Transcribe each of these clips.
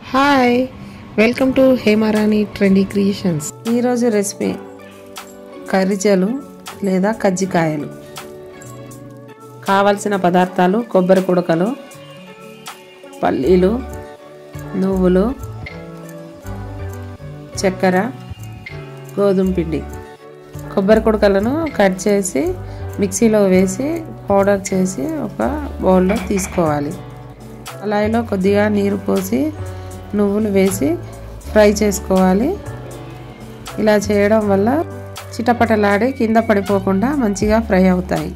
hi welcome to Hemarani trendy creations ఈరోజు recipe కర్రీజలు లేదా కజ్జికాయలు కావలసిన పదార్థాలు కొబ్బరి కుడకలు పల్లీలు నువ్వులు చక్కెర గోధుమ పిండి కొబ్బరి కుడకలను కట్ చేసి మిక్సీలో వేసి పౌడర్ చేసి ఒక బౌల్లో తీసుకోవాలి కళాయిలో కొద్దిగా నీరు పోసి నువ్వులు వేసి ఫ్రై చేసుకోవాలి ఇలా చేయడం వల్ల చిటపటలాడి కింద పడిపోకుండా మంచిగా ఫ్రై అవుతాయి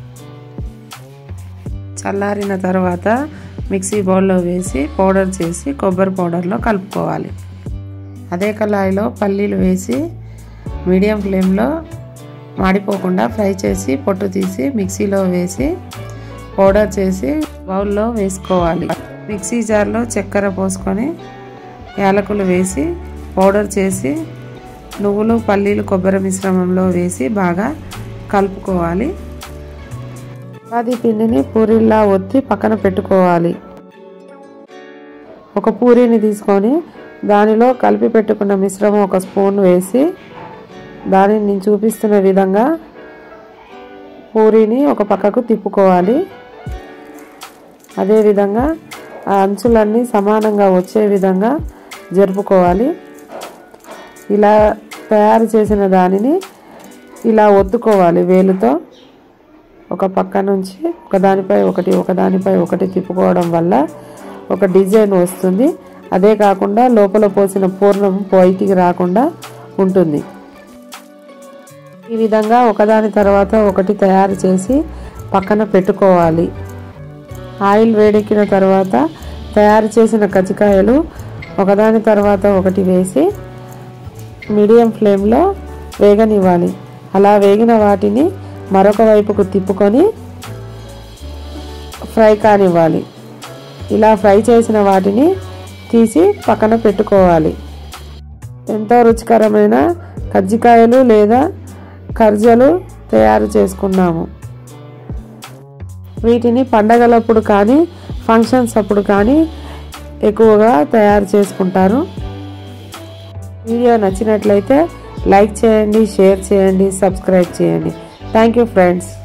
చల్లారిన తర్వాత మిక్సీ బౌల్లో వేసి పౌడర్ చేసి కొబ్బరి పౌడర్లో కలుపుకోవాలి అదే కళాయిలో పల్లీలు వేసి మీడియం ఫ్లేమ్లో మాడిపోకుండా ఫ్రై చేసి పొట్టు తీసి మిక్సీలో వేసి పౌడర్ చేసి బౌల్లో వేసుకోవాలి మిక్సీ జార్లో చక్కెర పోసుకొని యాలకులు వేసి పౌడర్ చేసి నువ్వులు పల్లీలు కొబ్బరి మిశ్రమంలో వేసి బాగా కలుపుకోవాలి చపాతీ పిండిని పూరీలా ఒత్తి పక్కన పెట్టుకోవాలి ఒక పూరీని తీసుకొని దానిలో కలిపి పెట్టుకున్న మిశ్రమం ఒక స్పూన్ వేసి దానిని నేను చూపిస్తున్న విధంగా పూరీని ఒక పక్కకు తిప్పుకోవాలి అదేవిధంగా ఆ అంచులన్నీ సమానంగా వచ్చే విధంగా జరుపుకోవాలి ఇలా తయారు చేసిన దానిని ఇలా ఒత్తుకోవాలి వేలుతో ఒక పక్క నుంచి ఒకదానిపై ఒకటి ఒకదానిపై ఒకటి తిప్పుకోవడం వల్ల ఒక డిజైన్ వస్తుంది అదే కాకుండా లోపల పోసిన పూర్ణం బయటికి రాకుండా ఉంటుంది ఈ విధంగా ఒకదాని తర్వాత ఒకటి తయారు చేసి పక్కన పెట్టుకోవాలి ఆయిల్ వేడెక్కిన తర్వాత తయారు చేసిన కజ్జికాయలు ఒకదాని తర్వాత ఒకటి వేసి మీడియం ఫ్లేమ్లో వేగనివ్వాలి అలా వేగిన వాటిని మరొక వైపుకు తిప్పుకొని ఫ్రై కానివ్వాలి ఇలా ఫ్రై చేసిన వాటిని తీసి పక్కన పెట్టుకోవాలి ఎంతో రుచికరమైన కజ్జికాయలు లేదా కర్జలు తయారు చేసుకున్నాము వీటిని పండగలప్పుడు కానీ ఫంక్షన్స్ అప్పుడు కానీ ఎక్కువగా తయారు చేసుకుంటారు వీడియో నచ్చినట్లయితే లైక్ చేయండి షేర్ చేయండి సబ్స్క్రైబ్ చేయండి థ్యాంక్ యూ ఫ్రెండ్స్